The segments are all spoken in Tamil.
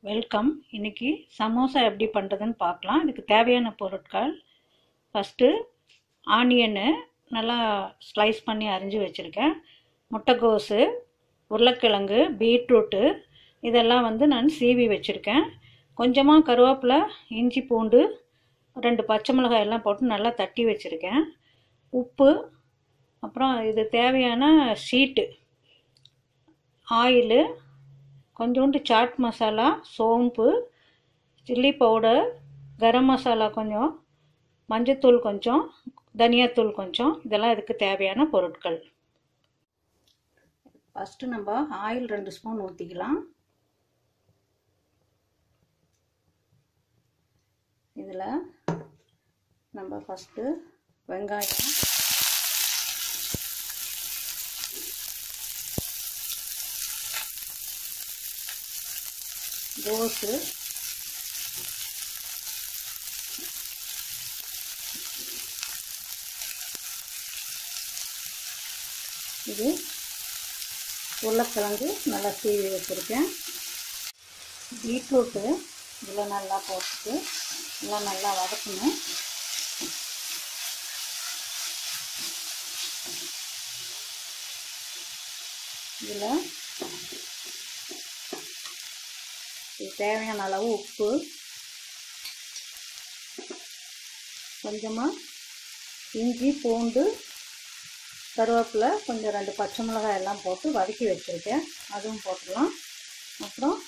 வெல்கம் இன்னைக்கு சமோசா எப்படி பண்ணுறதுன்னு பார்க்கலாம் இதுக்கு தேவையான பொருட்கள் ஃபஸ்ட்டு ஆனியனு நல்லா ஸ்லைஸ் பண்ணி அரிஞ்சு வச்சுருக்கேன் முட்டைக்கோஸு உருளைக்கிழங்கு பீட்ரூட்டு இதெல்லாம் வந்து நான் சீவி வச்சுருக்கேன் கொஞ்சமாக கருவேப்பிலை இஞ்சி பூண்டு ரெண்டு பச்சை மிளகாய் எல்லாம் போட்டு நல்லா தட்டி வச்சுருக்கேன் உப்பு அப்புறம் இது தேவையான ஷீட்டு ஆயிலு கொஞ்சோண்டு சாட் மசாலா சோம்பு சில்லி பவுடர் கரம் மசாலா கொஞ்சம் மஞ்சத்தூள் கொஞ்சம் தனியாத்தூள் கொஞ்சம் இதெல்லாம் இதுக்கு தேவையான பொருட்கள் ஃபஸ்ட்டு நம்ம ஆயில் ரெண்டு ஸ்பூன் ஊற்றிக்கலாம் இதில் நம்ம ஃபஸ்ட்டு வெங்காயம் கோஸு இது உருளைக்கிழங்கு நல்லா சீவி வச்சுருக்கேன் பீட்ரூட்டு இதில் நல்லா போட்டுட்டு எல்லாம் நல்லா வதக்கணும் இதில் இது தேவையான அளவு உப்பு கொஞ்சமாக இஞ்சி பூண்டு கருவேப்பிலை கொஞ்சம் ரெண்டு பச்சை மிளகாய் எல்லாம் போட்டு வதக்கி வச்சுருக்கேன் அதுவும் போட்டுடலாம் அப்புறம்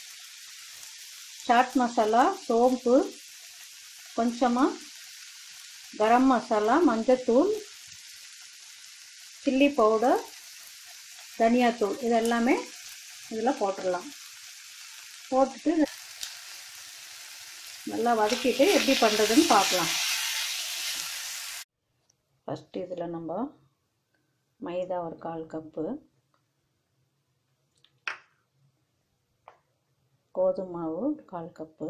சாட் மசாலா சோம்பு கொஞ்சமாக கரம் மசாலா மஞ்சத்தூள் சில்லி பவுடர் தனியாத்தூள் இது எல்லாமே இதில் போட்டுடலாம் போட்டுட்டு நல்லா வதக்கிட்டு எப்படி பண்ணுறதுன்னு பார்க்கலாம் ஃபஸ்ட்டு இதில் நம்ம மைதா ஒரு கால் கப்பு கோதுமை மாவு ஒரு கால் கப்பு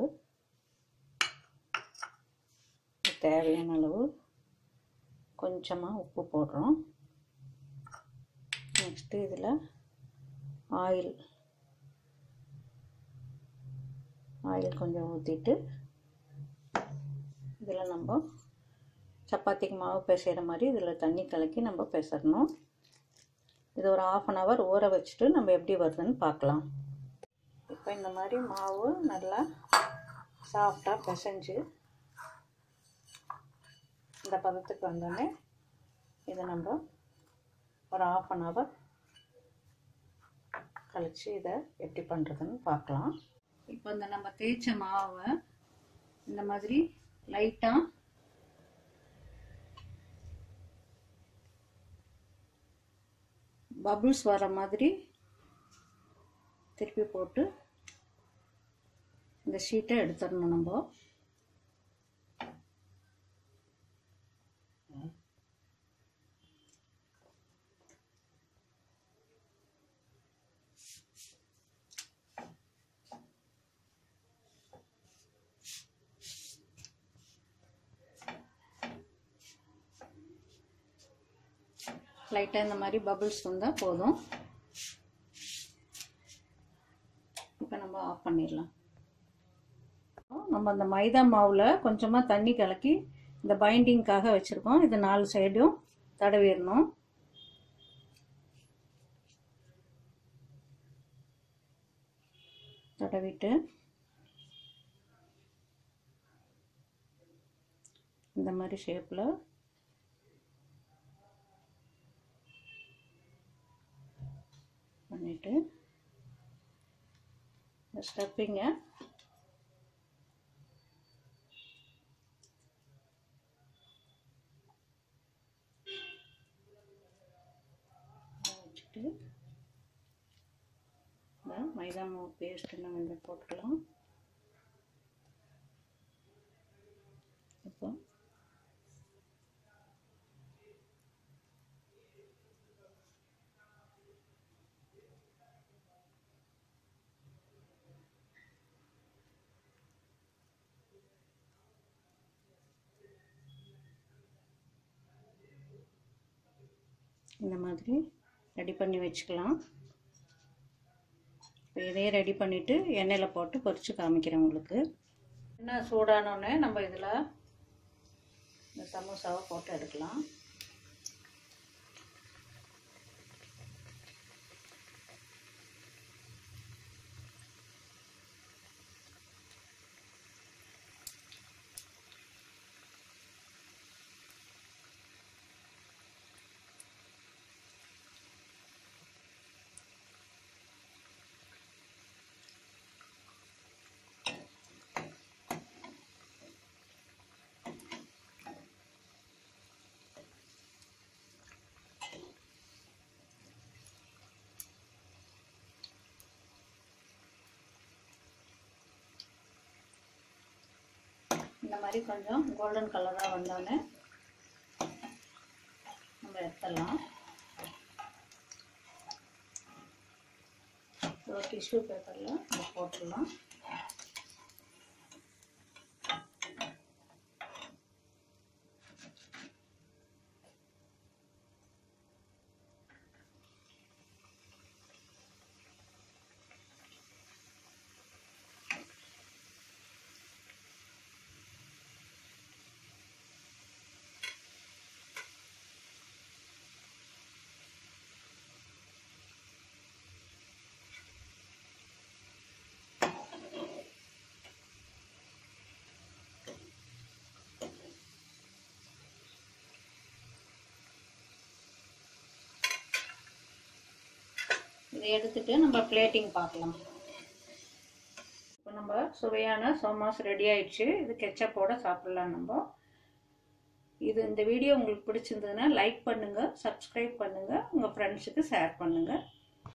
தேவையான அளவு கொஞ்சமாக உப்பு போடுறோம் நெக்ஸ்ட்டு இதில் ஆயில் ஆயில் கொஞ்சம் ஊற்றிட்டு இதில் நம்ம சப்பாத்திக்கு மாவு பிசைகிற மாதிரி இதில் தண்ணி கலக்கி நம்ம பிசறணும் இது ஒரு ஆஃப் அன் ஹவர் ஊற வச்சுட்டு நம்ம எப்படி வருதுன்னு பார்க்கலாம் இப்போ இந்த மாதிரி மாவு நல்லா சாஃப்டாக பிசைஞ்சு இந்த பதத்துக்கு வந்தோடனே இதை நம்ம ஒரு ஆஃப் அன் ஹவர் கழித்து இதை எப்படி பண்ணுறதுன்னு பார்க்கலாம் இப்போ இந்த நம்ம தேய்ச்ச மாவை இந்த மாதிரி லைட்டாக பபுள்ஸ் வர மாதிரி திருப்பி போட்டு இந்த ஷீட்டை எடுத்துடணும் நம்ம லைட்டாக இந்த மாதிரி பபுள்ஸ் வந்தால் போதும் இப்போ நம்ம ஆஃப் பண்ணிடலாம் நம்ம அந்த மைதா மாவில் கொஞ்சமாக தண்ணி கலக்கி இந்த பைண்டிங்க்காக வச்சுருக்கோம் இது நாலு சைடும் தடவிடணும் தடவிட்டு இந்த மாதிரி ஷேப்பில் பண்ணிவிட்டு இந்த ஸ்டப்பிங்கை வச்சுட்டு இந்த மைதா மாவு பேஸ்ட்டு நம்ம இந்த போட்டுக்கலாம் இப்போ இந்த மாதிரி ரெடி பண்ணி வச்சுக்கலாம் இப்போ இதையே ரெடி பண்ணிவிட்டு எண்ணெயில் போட்டு பொரித்து காமிக்கிறேன் உங்களுக்கு என்ன சூடானோடனே நம்ம இதில் இந்த சமோசாவை போட்டு எடுக்கலாம் இந்த மாதிரி கொஞ்சம் கோல்டன் கலராக வந்தோடனே நம்ம எடுத்துடலாம் ஒரு டிஷ்யூ பேப்பரில் நம்ம போட்டுடலாம் இதை எடுத்துட்டு நம்ம பிளேட்டிங் பார்க்கலாம் இப்போ நம்ம சுவையான சோமாஸ் ரெடி ஆயிடுச்சு இது கெச்சப்போட சாப்பிடலாம் நம்ம இது இந்த வீடியோ உங்களுக்கு பிடிச்சிருந்ததுன்னா லைக் பண்ணுங்கள் சப்ஸ்கிரைப் பண்ணுங்கள் உங்கள் ஃப்ரெண்ட்ஸுக்கு ஷேர் பண்ணுங்கள்